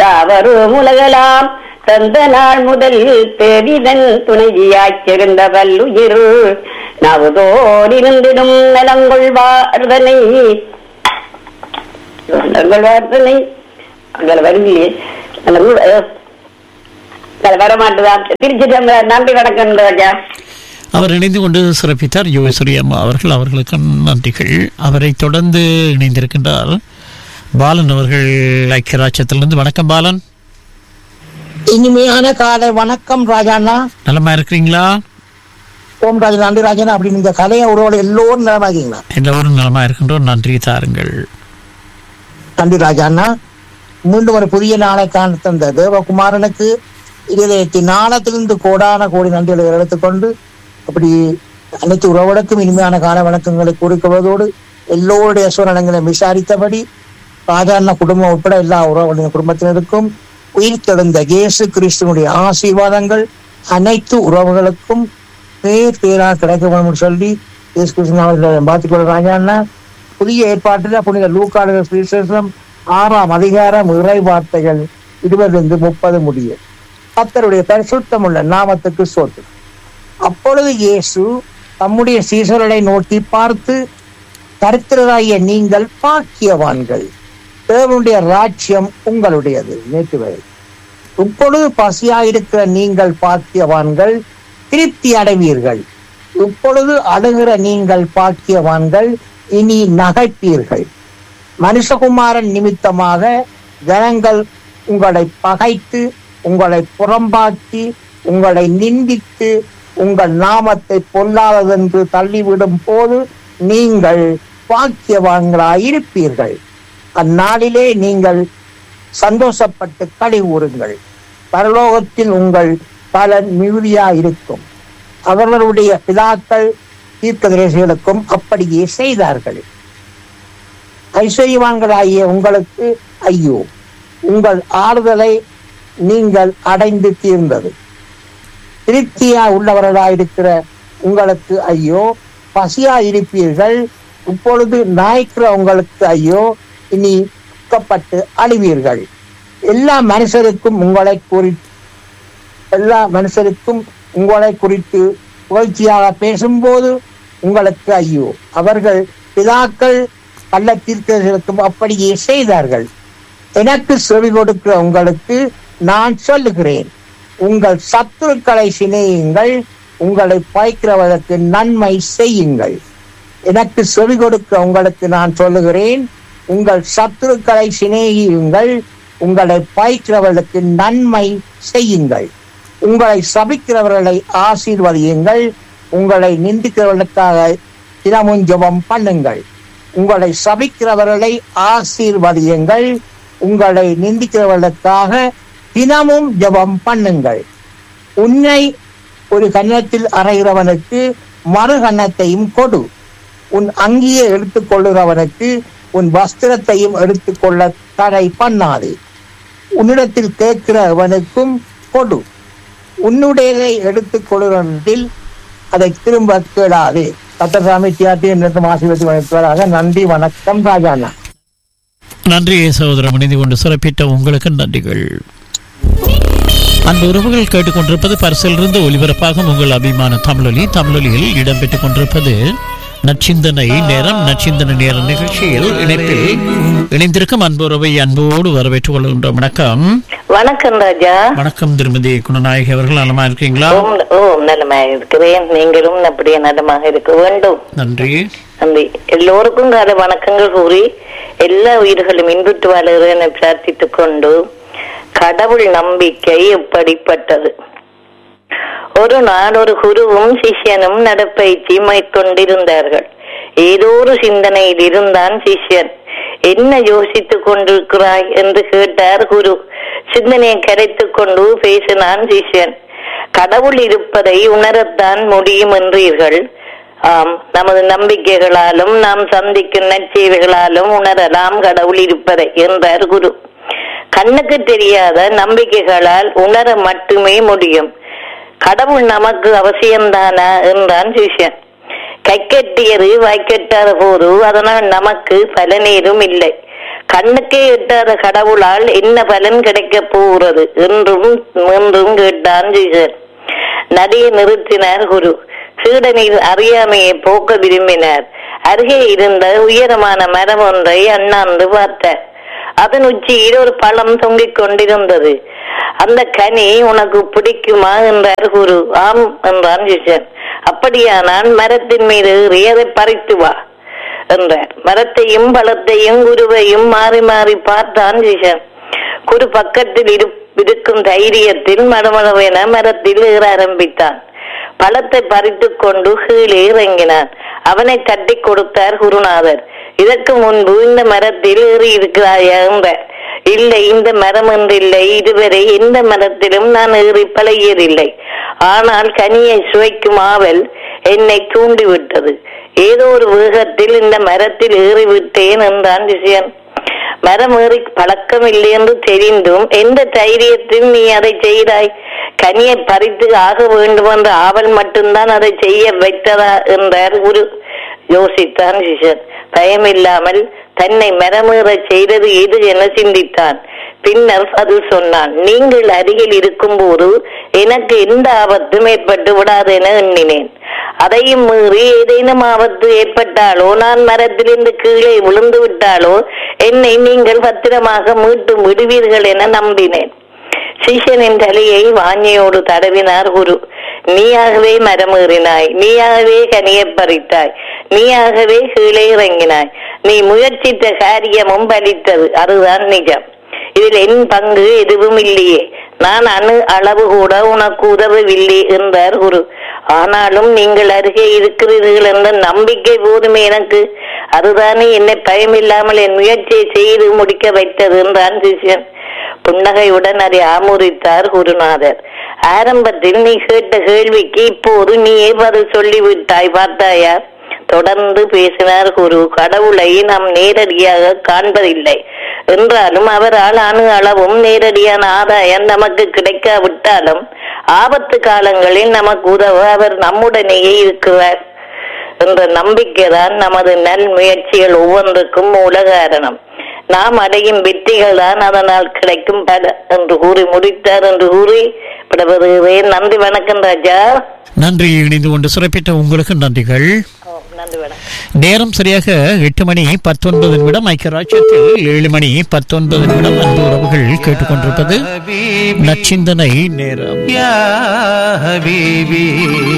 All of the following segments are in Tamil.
யாவரும் உலகலாம் தந்த நாள் முதல் தேவிதன் துணைவியாய்ச்சிருந்த வல்லுயிர் நவதோடிருந்திடும் நலங்கொள்வார்தனை நலங்கொள்வார்தனை அங்கே வருவியே நலங்கொள் அதில் வரமாட்டுதான் திருச்சி நன்றி வணக்கம் ராஜா அவர் இணைந்து கொண்டு சிறப்பித்தார் யோகேஸ்வரி அம்மா அவர்கள் அவர்களுக்கு நன்றிகள் அவரை தொடர்ந்து இணைந்திருக்கின்றார் பாலன் அவர்கள் ஐக்கியராட்சத்திலிருந்து வணக்கம் பாலன் இனிமையான காலை வணக்கம் ராஜாண்ணா நலமா இருக்கிறீங்களா ஓம் ராஜா நன்றி ராஜாண்ணா அப்படின்னு இந்த கலையை உறவோட எல்லோரும் நலமாக்கீங்களா எல்லோரும் நலமா இருக்கின்றோம் நன்றி தாருங்கள் நன்றி ராஜாண்ணா மீண்டும் ஒரு புதிய நாளை காண தந்த தேவகுமாரனுக்கு இதயத்தின் நாளத்திலிருந்து கோடான கோடி நன்றிகளை எடுத்துக்கொண்டு அப்படி அனைத்து உறவுகளுக்கும் இனிமையான கால வணக்கங்களை கூறிக்கொள்வதோடு எல்லோருடைய சூழ்நிலைகளை விசாரித்தபடி ராஜாண்ணா குடும்பம் உட்பட எல்லா உறவுகளின் குடும்பத்தினருக்கும் உயிர் தெழுந்த இயேசு கிறிஸ்துவனுடைய ஆசீர்வாதங்கள் அனைத்து உறவுகளுக்கும் பேர் பேராக கிடைக்க வேண்டும் என்று சொல்லி இயேசு கிறிஸ்துவ அவர்களை பார்த்துக்கொள்ள ராஜாண்ணா புதிய ஏற்பாட்டில் புனித லூக்காடு சுவிசேஷம் ஆறாம் அதிகாரம் இறை வார்த்தைகள் இருபதிலிருந்து முப்பது முடியும் கர்த்தருடைய பரிசுத்தமுள்ள நாமத்துக்கு சோத்து அப்பொழுது இயேசு தம்முடைய சீசர்களை நோக்கி பார்த்து கருத்திரராகிய நீங்கள் பாக்கியவான்கள் தேவனுடைய ராஜ்யம் உங்களுடையது நேற்று வரை இப்பொழுது பசியாயிருக்கிற நீங்கள் பாக்கியவான்கள் திருப்தி அடைவீர்கள் இப்பொழுது அழுகிற நீங்கள் பாக்கியவான்கள் இனி நகைப்பீர்கள் மனுஷகுமாரன் நிமித்தமாக ஜனங்கள் உங்களை பகைத்து உங்களை புறம்பாக்கி உங்களை நிந்தித்து உங்கள் நாமத்தை பொல்லாததென்று தள்ளிவிடும் போது நீங்கள் பாக்கியவான்களாயிருப்பீர்கள் அந்நாளிலே நீங்கள் சந்தோஷப்பட்டு களி கூறுங்கள் பரலோகத்தில் உங்கள் பலன் மிகுதியா இருக்கும் அவர்களுடைய பிதாக்கள் தீர்க்கதரிசிகளுக்கும் அப்படியே செய்தார்கள் ஐஸ்வர்யவான்களாகிய உங்களுக்கு ஐயோ உங்கள் ஆறுதலை நீங்கள் அடைந்து தீர்ந்தது திருப்தியா உள்ளவர்களாயிருக்கிற உங்களுக்கு ஐயோ பசியா இருப்பீர்கள் இப்பொழுது நாய்க்கிற உங்களுக்கு ஐயோ இனி துக்கப்பட்டு அழிவீர்கள் எல்லா மனுஷருக்கும் உங்களை குறி எல்லா மனுஷருக்கும் உங்களை குறித்து புகழ்ச்சியாக பேசும்போது உங்களுக்கு ஐயோ அவர்கள் பிதாக்கள் கள்ளத்தீர்க்கர்களுக்கும் அப்படியே செய்தார்கள் எனக்கு செவி கொடுக்கிற உங்களுக்கு நான் சொல்லுகிறேன் உங்கள் சத்துருக்களை சிநேயுங்கள் உங்களை பாய்க்கிறவதற்கு நன்மை செய்யுங்கள் எனக்கு செவி கொடுக்க உங்களுக்கு நான் சொல்லுகிறேன் உங்கள் சத்துருக்களை சிநேகியுங்கள் உங்களை பாய்க்கிறவர்களுக்கு நன்மை செய்யுங்கள் உங்களை சபிக்கிறவர்களை ஆசீர்வதியுங்கள் உங்களை நிந்திக்கிறவர்களுக்காக தினமும் ஜெபம் பண்ணுங்கள் உங்களை சபிக்கிறவர்களை ஆசீர்வதியுங்கள் உங்களை நிந்திக்கிறவர்களுக்காக தினமும் ஜெபம் பண்ணுங்கள் உன்னை ஒரு கன்னத்தில் அறைகிறவனுக்கு மறு கன்னத்தையும் கொடு உன் அங்கியை எடுத்துக் கொள்ளுகிறவனுக்கு உன் வஸ்திரத்தையும் எடுத்துக்கொள்ள தடை பண்ணாதே உன்னிடத்தில் கேட்கிறவனுக்கும் கொடு உன்னுடையதை எடுத்துக் கொள்ளுகிறதில் அதை திரும்ப கேளாதே கத்தசாமி தியாட்டி என்று ஆசீர்வதி வழங்குவதாக நன்றி வணக்கம் ராஜாண்ணா நன்றி சகோதரம் இணைந்து கொண்டு சிறப்பித்த உங்களுக்கு நன்றிகள் அன்பு உறவுகள் கேட்டுக்கொண்டிருப்பது பரிசிலிருந்து ஒலிபரப்பாகும் உங்கள் அபிமான தமிழொலி தமிழொலியில் இடம்பெற்றுக் கொண்டிருப்பது நச்சிந்தனை நேரம் நச்சிந்தனை நேர நிகழ்ச்சியில் இணைப்பில் இணைந்திருக்கும் அன்பு உறவை அன்போடு வரவேற்றுக் கொள்கின்றோம் வணக்கம் வணக்கம் ராஜா வணக்கம் திருமதி குணநாயகி அவர்கள் நலமா இருக்கீங்களா ஓம் ஓம் நலமாக இருக்கிறேன் நீங்களும் அப்படியே நலமாக இருக்க வேண்டும் நன்றி நன்றி எல்லோருக்கும் கால வணக்கங்கள் கூறி எல்லா உயிர்களும் இன்புற்று வாழுகிற என பிரார்த்தித்துக் கொண்டு கடவுள் நம்பிக்கை எப்படிப்பட்டது ஒரு நாள் ஒரு குருவும் சிஷ்யனும் நடப்பயிற்சி மேற்கொண்டிருந்தார்கள் ஏதோ ஒரு சிந்தனையில் இருந்தான் சிஷ்யன் என்ன யோசித்துக் கொண்டிருக்கிறாய் என்று கேட்டார் குரு சிந்தனையை கரைத்துக் கொண்டு பேசினான் சிஷ்யன் கடவுள் இருப்பதை உணரத்தான் முடியும் என்றீர்கள் ஆம் நமது நம்பிக்கைகளாலும் நாம் சந்திக்கும் நற்செய்திகளாலும் உணரலாம் கடவுள் இருப்பதை என்றார் குரு கண்ணுக்கு தெரியாத நம்பிக்கைகளால் உணர மட்டுமே முடியும் கடவுள் நமக்கு அவசியம்தானா என்றான் சிஷ்யன் கைக்கட்டியது வாய்க்கட்டாத போது அதனால் நமக்கு பலனேதும் இல்லை கண்ணுக்கே எட்டாத கடவுளால் என்ன பலன் கிடைக்கப் போகிறது என்றும் மீண்டும் கேட்டான் ஜீசன் நதியை நிறுத்தினார் குரு சீடனின் அறியாமையை போக்க விரும்பினார் அருகே இருந்த உயரமான மரம் ஒன்றை அண்ணாந்து பார்த்தார் அதன் உச்சியில் ஒரு பழம் தொங்கிக் கொண்டிருந்தது அந்த கனி உனக்கு பிடிக்குமா என்றார் குரு ஆம் என்றான் ஜிஷன் அப்படியானால் மரத்தின் மீது ஏறி அதை பறித்து வா என்றார் மரத்தையும் பழத்தையும் குருவையும் மாறி மாறி பார்த்தான் ஜிஷன் குரு பக்கத்தில் இரு இருக்கும் தைரியத்தில் மடமளவென மரத்தில் ஏற ஆரம்பித்தான் பழத்தை பறித்துக் கொண்டு கீழே இறங்கினான் அவனை தட்டி கொடுத்தார் குருநாதர் இதற்கு முன்பு இந்த மரத்தில் ஏறி இருக்கிறாயா என்றார் இல்லை இந்த மரம் என்றில்லை இதுவரை எந்த மரத்திலும் நான் ஏறி பழகியதில்லை ஆனால் கனியை சுவைக்கும் ஆவல் என்னை தூண்டிவிட்டது ஏதோ ஒரு வேகத்தில் இந்த மரத்தில் ஏறிவிட்டேன் என்றான் விஷயம் மரம் ஏறி பழக்கம் இல்லை என்று தெரிந்தும் எந்த தைரியத்தில் நீ அதை செய்தாய் கனியை பறித்து ஆக வேண்டும் என்ற ஆவல் மட்டும்தான் அதை செய்ய வைத்ததா என்றார் குரு யோசித்தான் சிஷன் பயமில்லாமல் தன்னை மரமேறச் செய்தது எது என சிந்தித்தான் பின்னர் அது சொன்னான் நீங்கள் அருகில் இருக்கும்போது எனக்கு எந்த ஆபத்தும் ஏற்பட்டு விடாது என எண்ணினேன் அதையும் மீறி ஏதேனும் ஆபத்து ஏற்பட்டாலோ நான் மரத்திலிருந்து கீழே விழுந்து விட்டாலோ என்னை நீங்கள் பத்திரமாக மீட்டு விடுவீர்கள் என நம்பினேன் சிஷ்யனின் தலையை வாஞ்சியோடு தடவினார் குரு நீயாகவே மரமேறினாய் நீயாகவே கனியை பறித்தாய் நீயாகவே கீழே இறங்கினாய் நீ முயற்சித்த காரியமும் பலித்தது அதுதான் நிஜம் இதில் என் பங்கு எதுவும் இல்லையே நான் அணு அளவு கூட உனக்கு உதவவில்லை என்றார் குரு ஆனாலும் நீங்கள் அருகே இருக்கிறீர்கள் என்ற நம்பிக்கை போதுமே எனக்கு அதுதானே என்னை பயமில்லாமல் என் முயற்சியை செய்து முடிக்க வைத்தது என்றான் சிஷ்யன் புன்னகையுடன் அதை ஆமோதித்தார் குருநாதர் ஆரம்பத்தில் நீ கேட்ட கேள்விக்கு இப்போது நீயே பதில் சொல்லிவிட்டாய் பார்த்தாயா தொடர்ந்து பேசினார் குரு கடவுளை நாம் நேரடியாக காண்பதில்லை என்றாலும் அவரால் அணு அளவும் நேரடியான ஆதாயம் நமக்கு கிடைக்காவிட்டாலும் ஆபத்து காலங்களில் நமக்கு உதவ அவர் நம்முடனேயே இருக்கிறார் என்ற நம்பிக்கைதான் நமது நல் முயற்சிகள் ஒவ்வொன்றுக்கும் மூல காரணம் நாம் அடையும் வெற்றிகள் தான் அதனால் கிடைக்கும் பல என்று கூறி முடித்தார் என்று கூறி விடப்படுகிறேன் நன்றி வணக்கம் ராஜா நன்றி இணைந்து கொண்டு சிறப்பித்த உங்களுக்கு நன்றிகள் ஓ, நன்றி வணக்கம் நேரம் சரியாக எட்டு மணி பத்தொன்பது நிமிடம் ஐக்கிய ராஜ்யத்தில் ஏழு மணி பத்தொன்பது நிமிடம் அன்பு உறவுகள் கேட்டுக்கொண்டிருப்பது நச்சிந்தனை நேரம் يا حبيبي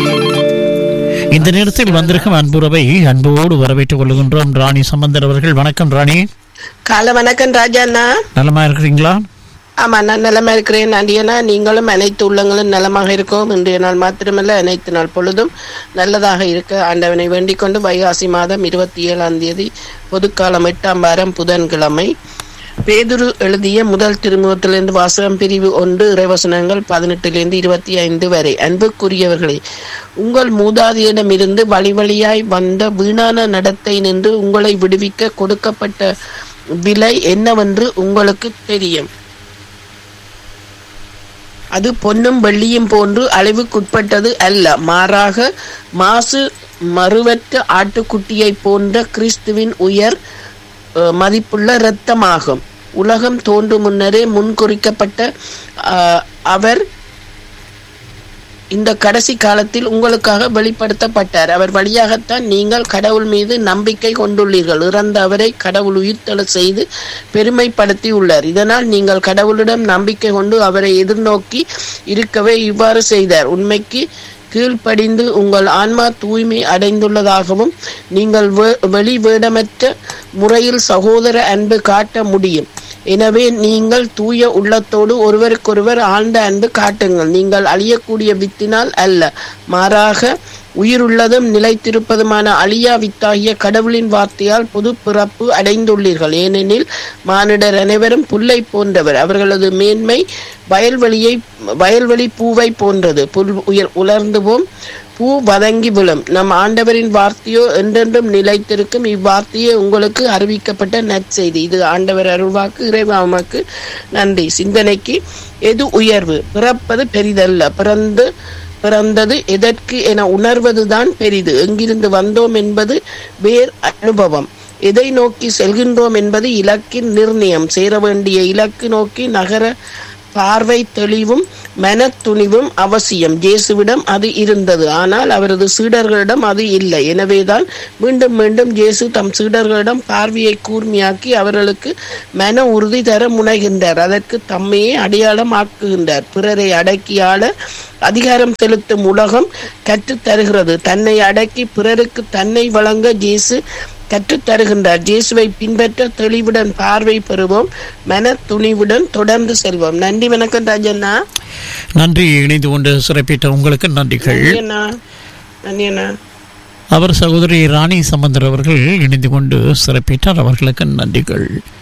இந்த நேரத்தில் வந்திருக்கும் அன்புறவை அன்போடு வரவேற்றுக் கொள்கின்றோம் ராணி சம்பந்தர் அவர்கள் வணக்கம் ராணி காலை வணக்கம் ராஜா அண்ணா நலமா இருக்கிறீங்களா ஆமா நான் நலமா இருக்கிறேன் அண்டியனா நீங்களும் அனைத்து உள்ளங்களும் நலமாக இருக்கோம் இன்றைய நாள் மாத்திரமல்ல அனைத்து நாள் பொழுதும் நல்லதாக இருக்க ஆண்டவனை வேண்டிக் கொண்டு வைகாசி மாதம் இருபத்தி ஏழாம் தேதி பொதுக்காலம் எட்டாம் வாரம் புதன்கிழமை பேதுரு எழுதிய முதல் திருமுகத்திலிருந்து வாசகம் பிரிவு ஒன்று இறைவசனங்கள் பதினெட்டிலிருந்து இருபத்தி ஐந்து வரை அன்புக்குரியவர்களே உங்கள் மூதாதையிடமிருந்து வழி வழியாய் வந்த வீணான நடத்தை நின்று உங்களை விடுவிக்க கொடுக்கப்பட்ட விலை என்னவென்று உங்களுக்கு தெரியும் அது பொன்னும் வெள்ளியும் போன்று அழிவுக்குட்பட்டது அல்ல மாறாக மாசு மறுவற்ற ஆட்டுக்குட்டியை போன்ற கிறிஸ்துவின் உயர் அஹ், மதிப்புள்ள இரத்தமாகும் உலகம் தோன்றும் முன்னரே முன்குறிக்கப்பட்ட அஹ், அவர் இந்த கடைசி காலத்தில் உங்களுக்காக வெளிப்படுத்தப்பட்டார் அவர் வழியாகத்தான் நீங்கள் கடவுள் மீது நம்பிக்கை கொண்டுள்ளீர்கள் இறந்த அவரை கடவுள் உயிர்த்தெழ செய்து பெருமைப்படுத்தி உள்ளார் இதனால் நீங்கள் கடவுளிடம் நம்பிக்கை கொண்டு அவரை எதிர்நோக்கி இருக்கவே இவ்வாறு செய்தார் உண்மைக்கு கீழ்ப்படிந்து உங்கள் ஆன்மா தூய்மை அடைந்துள்ளதாகவும் நீங்கள் வே- வெளி வேடமற்ற முறையில் சகோதர அன்பு காட்ட முடியும் எனவே நீங்கள் தூய உள்ளத்தோடு ஒருவருக்கொருவர் ஆழ்ந்த அன்பு காட்டுங்கள் நீங்கள் அழியக்கூடிய வித்தினால் அல்ல மாறாக உயிருள்ளதும் நிலைத்திருப்பதுமான அழியா வித்தாகிய கடவுளின் வார்த்தையால் புது பிறப்பு அடைந்துள்ளீர்கள் ஏனெனில் மானிடர் அனைவரும் புல்லை போன்றவர் அவர்களது மேன்மை வயல்வெளியை வயல்வெளி பூவை போன்றது புல் உயர் உலர்ந்து போம் பூ வதங்கி விழும் நம் ஆண்டவரின் வார்த்தையோ என்றென்றும் நிலைத்திருக்கும் இவ்வார்த்தையே உங்களுக்கு அறிவிக்கப்பட்ட நற்செய்தி இது ஆண்டவர் அருள்வாக்கு இறைவாமக்கு நன்றி சிந்தனைக்கு எது உயர்வு பிறப்பது பெரிதல்ல பிறந்து பிறந்தது எதற்கு என உணர்வதுதான் பெரிது எங்கிருந்து வந்தோம் என்பது வேர் அனுபவம் எதை நோக்கி செல்கின்றோம் என்பது இலக்கின் நிர்ணயம் சேர வேண்டிய இலக்கு நோக்கி நகர பார்வை தெளிவும் மனத்துணிவும் அவசியம் ஜேசுவிடம் அது இருந்தது ஆனால் அவரது சீடர்களிடம் அது இல்லை எனவேதான் மீண்டும் மீண்டும் ஜேசு தம் சீடர்களிடம் பார்வையை கூர்மையாக்கி அவர்களுக்கு மன உறுதி தர முனைகின்றார் அதற்கு தம்மையே அடையாளம் ஆக்குகின்றார் பிறரை அடக்கி ஆள அதிகாரம் செலுத்தும் உலகம் கற்றுத் தருகிறது தன்னை அடக்கி பிறருக்கு தன்னை வழங்க ஜேசு கற்றுத் தருகின்றார் ஜேசுவை பின்பற்ற தெளிவுடன் பார்வை பெறுவோம் மன துணிவுடன் தொடர்ந்து செல்வோம் நன்றி வணக்கம் ராஜண்ணா நன்றி இணைந்து கொண்டு சிறப்பித்த உங்களுக்கு நன்றிகள் நன்றி அண்ணா நன்றி அண்ணா அவர் சகோதரி ராணி சம்பந்தர் அவர்கள் இணைந்து கொண்டு சிறப்பித்தார் அவர்களுக்கு நன்றிகள்